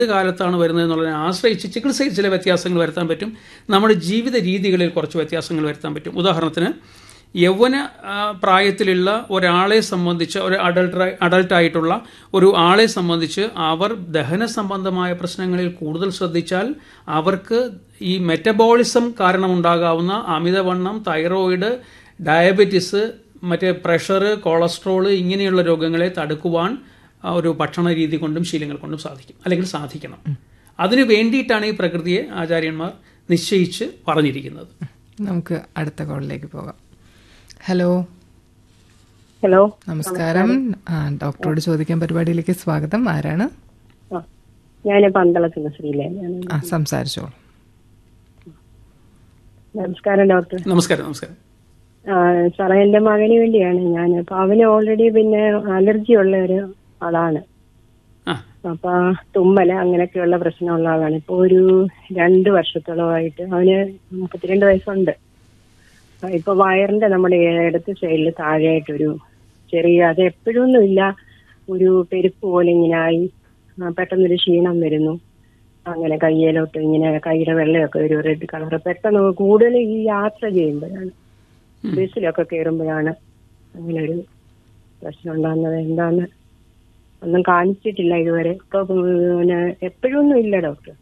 കാലത്താണ് വരുന്നത് എന്നുള്ളതിനെ ആശ്രയിച്ച് ചികിത്സയിൽ ചില വ്യത്യാസങ്ങൾ വരുത്താൻ പറ്റും നമ്മുടെ ജീവിത രീതികളിൽ കുറച്ച് വ്യത്യാസങ്ങൾ വരുത്താൻ പറ്റും ഉദാഹരണത്തിന് യൗവന ആ, പ്രായത്തിലുള്ള ഒരാളെ സംബന്ധിച്ച് ഒരു അഡൾട്ട് അഡൾട്ടായിട്ടുള്ള ഒരു ആളെ സംബന്ധിച്ച് അവർ ദഹന സംബന്ധമായ പ്രശ്നങ്ങളിൽ കൂടുതൽ ശ്രദ്ധിച്ചാൽ അവർക്ക് ഈ മെറ്റബോളിസം കാരണമുണ്ടാകാവുന്ന അമിതവണ്ണം തൈറോയിഡ് ഡയബറ്റിസ് മറ്റേ പ്രഷർ കൊളസ്ട്രോൾ ഇങ്ങനെയുള്ള രോഗങ്ങളെ തടുക്കുവാൻ ആ ഒരു ഭക്ഷണ രീതി കൊണ്ടും ശീലങ്ങൾ കൊണ്ടും സാധിക്കും അല്ലെങ്കിൽ സാധിക്കണം അതിനു വേണ്ടിയിട്ടാണ് ഈ പ്രകൃതിയെ ആചാര്യന്മാർ നിശ്ചയിച്ച് പറഞ്ഞിരിക്കുന്നത് നമുക്ക് അടുത്ത കോളിലേക്ക് പോകാം ഹലോ ഹലോ നമസ്കാരം ആ, ഡോക്ടറോട് ചോദിക്കാൻ പരിപാടിയിലേക്ക് സ്വാഗതം ആരാണ് ആ ഞാൻ പന്തളത്തുള്ള ശ്രീലേഖയാണ് ആ സംസാരിച്ചോളൂ നമസ്കാരം ഡോക്ടർ നമസ്കാരം നമസ്കാരം ആ, സാറേ എന്റെ മകന് വേണ്ടിയാണ് ഞാൻ അപ്പൊ അവന് ഓൾറെഡി പിന്നെ അലർജി ഉള്ള ഒരു ആളാണ് ആ അപ്പൊ തുമ്മല് അങ്ങനെയൊക്കെയുള്ള പ്രശ്നമുള്ള ആളാണ് ഇപ്പൊ ഒരു രണ്ട് വർഷത്തോളമായിട്ട് അവന് മുപ്പത്തിരണ്ട് വയസ്സുണ്ട് ആ, ഇപ്പൊ വയറിന്റെ നമ്മുടെ ഇടത്ത് സൈഡിൽ താഴെയായിട്ടൊരു ചെറിയ അത് എപ്പോഴൊന്നും ഇല്ല ഒരു പെരുപ്പ് പോലെ ഇങ്ങനെ ആയി ആ, പെട്ടെന്നൊരു ക്ഷീണം വരുന്നു അങ്ങനെ കയ്യിലോട്ട് ഇങ്ങനെ കൈയുടെ വെള്ളയൊക്കെ ഒരു റെഡ് കളർ പെട്ടെന്ന് കൂടുതൽ ഈ യാത്ര ചെയ്യുമ്പോഴാണ് ബസ്സിലൊക്കെ കയറുമ്പോഴാണ് അങ്ങനെ ഒരു പ്രശ്നം ഉണ്ടാകുന്നത് എന്താന്ന് ഒന്നും കാണിച്ചിട്ടില്ല ഇതുവരെ ഇപ്പൊ പിന്നെ എപ്പോഴൊന്നും ഇല്ല ഡോക്ടർ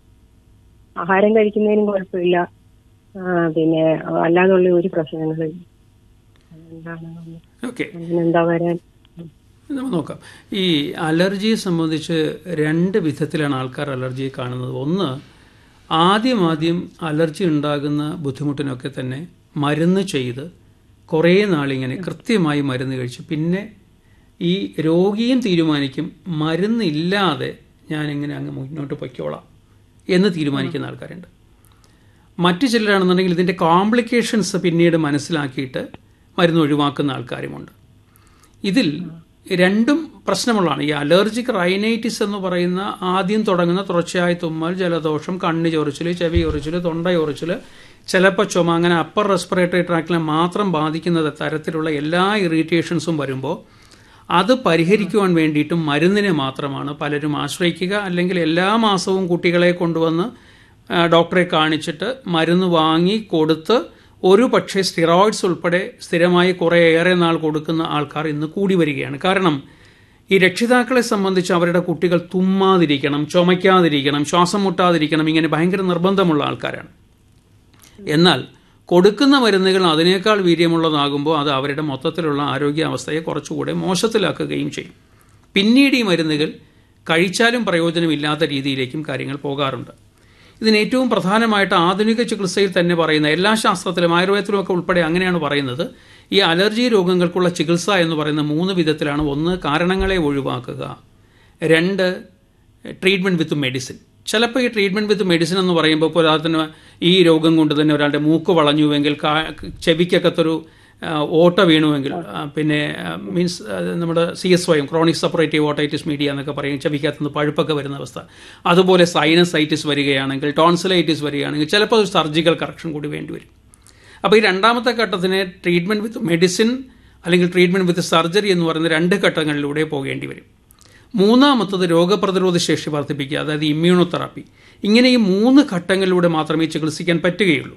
ആഹാരം കഴിക്കുന്നതിനും കുഴപ്പമില്ല ആ, പിന്നെ അല്ലാതുള്ള ഒരു പ്രശ്നങ്ങളും ഇല്ല എന്താണ് ഓക്കെ അങ്ങനെ എന്താ വരാൻ നമുക്ക് നോക്കാം ഈ അലർജിയെ സംബന്ധിച്ച് രണ്ട് വിധത്തിലാണ് ആൾക്കാർ അലർജിയെ കാണുന്നത് ഒന്ന് ആദ്യം ആദ്യം അലർജി ഉണ്ടാകുന്ന ബുദ്ധിമുട്ടിനൊക്കെ തന്നെ മരുന്ന് ചെയ്ത് കുറേ നാളിങ്ങനെ കൃത്യമായി മരുന്ന് കഴിച്ച് പിന്നെ ഈ രോഗിയും തീരുമാനിക്കും മരുന്നില്ലാതെ ഞാനിങ്ങനെ അങ്ങ് മുന്നോട്ട് പൊയ്ക്കോളാം എന്ന് തീരുമാനിക്കുന്ന ആൾക്കാരുണ്ട് മറ്റു ചിലരാണെന്നുണ്ടെങ്കിൽ ഇതിൻ്റെ കോംപ്ലിക്കേഷൻസ് പിന്നീട് മനസ്സിലാക്കിയിട്ട് മരുന്ന് ഒഴിവാക്കുന്ന ആൾക്കാരുമുണ്ട് ഇതിൽ രണ്ടും പ്രശ്നമുള്ളതാണ് ഈ അലർജിക് റൈനൈറ്റിസ് എന്ന് പറയുന്ന ആദ്യം തുടങ്ങുന്ന തുടർച്ചയായ തുമ്മൽ ജലദോഷം കണ്ണ് ചൊറിച്ചിൽ ചെവി ചൊറിച്ചിൽ തൊണ്ട ചൊറിച്ചിൽ ചിലപ്പോൾ ചുമ അങ്ങനെ അപ്പർ റെസ്പിറേറ്ററി ട്രാക്കിനെ മാത്രം ബാധിക്കുന്ന തരത്തിലുള്ള എല്ലാ ഇറിറ്റേഷൻസും വരുമ്പോൾ അത് പരിഹരിക്കുവാൻ വേണ്ടിയിട്ടും മരുന്നിനെ മാത്രമാണ് പലരും ആശ്രയിക്കുക അല്ലെങ്കിൽ എല്ലാ മാസവും കുട്ടികളെ കൊണ്ടുവന്ന് ആ, ഡോക്ടറെ കാണിച്ചിട്ട് മരുന്ന് വാങ്ങി കൊടുത്ത് ഒരു പക്ഷേ സ്റ്റിറോയിഡ്സ് ഉൾപ്പെടെ സ്ഥിരമായി കുറേ ഏറെ നാൾ കൊടുക്കുന്ന ആൾക്കാർ ഇന്ന് കൂടി വരികയാണ് കാരണം ഈ രക്ഷിതാക്കളെ സംബന്ധിച്ച് അവരുടെ കുട്ടികൾ തുമ്മാതിരിക്കണം ചുമയ്ക്കാതിരിക്കണം ശ്വാസം മുട്ടാതിരിക്കണം ഇങ്ങനെ ഭയങ്കര നിർബന്ധമുള്ള ആൾക്കാരാണ് എന്നാൽ കൊടുക്കുന്ന മരുന്നുകൾ അതിനേക്കാൾ വീര്യമുള്ളതാകുമ്പോൾ അത് അവരുടെ മൊത്തത്തിലുള്ള ആരോഗ്യാവസ്ഥയെ കുറച്ചുകൂടെ മോശത്തിലാക്കുകയും ചെയ്യും പിന്നീട് ഈ മരുന്നുകൾ കഴിച്ചാലും പ്രയോജനമില്ലാത്ത രീതിയിലേക്കും കാര്യങ്ങൾ പോകാറുണ്ട് ഇതിന് ഏറ്റവും പ്രധാനമായിട്ട് ആധുനിക ചികിത്സയിൽ തന്നെ പറയുന്ന എല്ലാ ശാസ്ത്രത്തിലും ആയുർവേദത്തിലും ഒക്കെ ഉൾപ്പെടെ അങ്ങനെയാണ് പറയുന്നത് ഈ അലർജി രോഗങ്ങൾക്കുള്ള ചികിത്സ എന്ന് പറയുന്ന മൂന്ന് വിധത്തിലാണ് ഒന്ന് കാരണങ്ങളെ ഒഴിവാക്കുക രണ്ട് ട്രീറ്റ്മെൻറ്റ് വിത്ത് മെഡിസിൻ ചിലപ്പോൾ ഈ ട്രീറ്റ്മെൻറ്റ് വിത്ത് മെഡിസിൻ എന്ന് പറയുമ്പോൾ ഇപ്പോൾ ഉദാഹരണത്തിന് ഈ രോഗം കൊണ്ട് തന്നെ ഒരാളുടെ മൂക്ക് വളഞ്ഞുവെങ്കിൽ കാ- ചെവിക്കകത്തൊരു ആ, ഓട്ട വീണുവെങ്കിൽ ആ, പിന്നെ മീൻസ് നമ്മുടെ സി എസ് വൈയും ക്രോണിക് സെപ്പറേറ്റീവ് ഓട്ടൈറ്റിസ് മീഡിയ എന്നൊക്കെ പറയും ചെവിക്കകത്തുനിന്ന് പഴുപ്പൊക്കെ വരുന്ന അവസ്ഥ അതുപോലെ സൈനസൈറ്റിസ് വരികയാണെങ്കിൽ ടോൺസിലൈറ്റിസ് വരികയാണെങ്കിൽ ചിലപ്പോൾ ഒരു സർജിക്കൽ കറക്ഷൻ കൂടി വേണ്ടിവരും അപ്പോൾ ഈ രണ്ടാമത്തെ ഘട്ടത്തിന് ട്രീറ്റ്മെൻറ്റ് വിത്ത് മെഡിസിൻ അല്ലെങ്കിൽ ട്രീറ്റ്മെൻറ്റ് വിത്ത് സർജറി എന്ന് പറയുന്ന രണ്ട് ഘട്ടങ്ങളിലൂടെ പോകേണ്ടി വരും മൂന്നാമത്തത് രോഗപ്രതിരോധ ശേഷി വർദ്ധിപ്പിക്കുക അതായത് ഇമ്മ്യൂണോതെറാപ്പി ഇങ്ങനെ ഈ മൂന്ന് ഘട്ടങ്ങളിലൂടെ മാത്രമേ ചികിത്സിക്കാൻ പറ്റുകയുള്ളൂ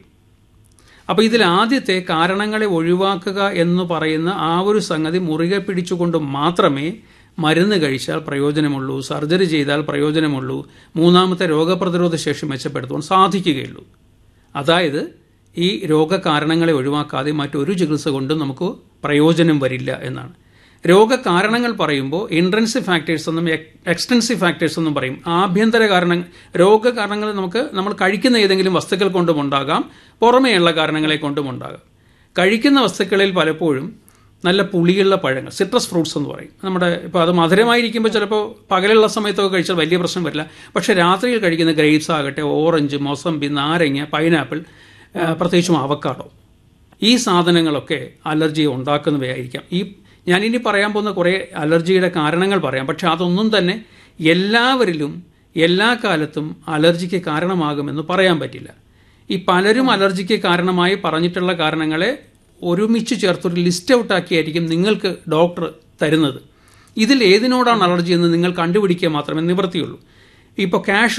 അപ്പോൾ ഇതിൽ ആദ്യത്തെ കാരണങ്ങളെ ഒഴിവാക്കുക എന്ന് പറയുന്ന ആ ഒരു സംഗതി മുറുകെ പിടിച്ചുകൊണ്ട് മാത്രമേ മരുന്ന് കഴിച്ചാൽ പ്രയോജനമുള്ളൂ സർജറി ചെയ്താൽ പ്രയോജനമുള്ളൂ മൂന്നാമത്തെ രോഗപ്രതിരോധ ശേഷി മെച്ചപ്പെടുത്തുവാൻ സാധിക്കുകയുള്ളൂ അതായത് ഈ രോഗകാരണങ്ങളെ ഒഴിവാക്കാതെ മറ്റൊരു ചികിത്സ കൊണ്ടും നമുക്ക് പ്രയോജനം വരില്ല എന്നാണ് രോഗകാരണങ്ങൾ പറയുമ്പോൾ ഇൻട്രൻസീവ് ഫാക്ടേഴ്സ് എന്നും എക്സ്റ്റൻസീവ് ഫാക്ടേഴ്സ് എന്നും പറയും ആഭ്യന്തര കാരണങ്ങൾ രോഗകാരണങ്ങൾ നമുക്ക് നമ്മൾ കഴിക്കുന്ന ഏതെങ്കിലും വസ്തുക്കൾ കൊണ്ടും ഉണ്ടാകാം പുറമേയുള്ള കാരണങ്ങളെ കൊണ്ടും ഉണ്ടാകാം കഴിക്കുന്ന വസ്തുക്കളിൽ പലപ്പോഴും നല്ല പുളിയുള്ള പഴങ്ങൾ സിട്രസ് ഫ്രൂട്ട്സ് എന്ന് പറയും നമ്മുടെ ഇപ്പോൾ അത് മധുരമായിരിക്കുമ്പോൾ ചിലപ്പോൾ പകലുള്ള സമയത്തൊക്കെ കഴിച്ചാൽ വലിയ പ്രശ്നം വരില്ല പക്ഷേ രാത്രിയിൽ കഴിക്കുന്ന ഗ്രേപ്സ് ആകട്ടെ ഓറഞ്ച് മൊസമ്പി നാരങ്ങ പൈനാപ്പിൾ ആ, പ്രത്യേകിച്ചും അവക്കാടോ ഈ സാധനങ്ങളൊക്കെ അലർജി ഉണ്ടാക്കുന്നവയായിരിക്കാം ഈ ഞാനിനി പറയാൻ പോകുന്ന കുറേ അലർജിയുടെ കാരണങ്ങൾ പറയാം പക്ഷെ അതൊന്നും തന്നെ എല്ലാവരിലും എല്ലാ കാലത്തും അലർജിക്ക് കാരണമാകുമെന്ന് പറയാൻ പറ്റില്ല ഈ പലരും അലർജിക്ക് കാരണമായി പറഞ്ഞിട്ടുള്ള കാരണങ്ങളെ ഒരുമിച്ച് ചേർത്തൊരു ലിസ്റ്റ് ഔട്ടാക്കിയായിരിക്കും നിങ്ങൾക്ക് ഡോക്ടർ തരുന്നത് ഇതിൽ ഏതിനോടാണ് അലർജി എന്ന് നിങ്ങൾ കണ്ടുപിടിക്കുക മാത്രമേ നിവൃത്തിയുള്ളൂ ഇപ്പോൾ ക്യാഷ്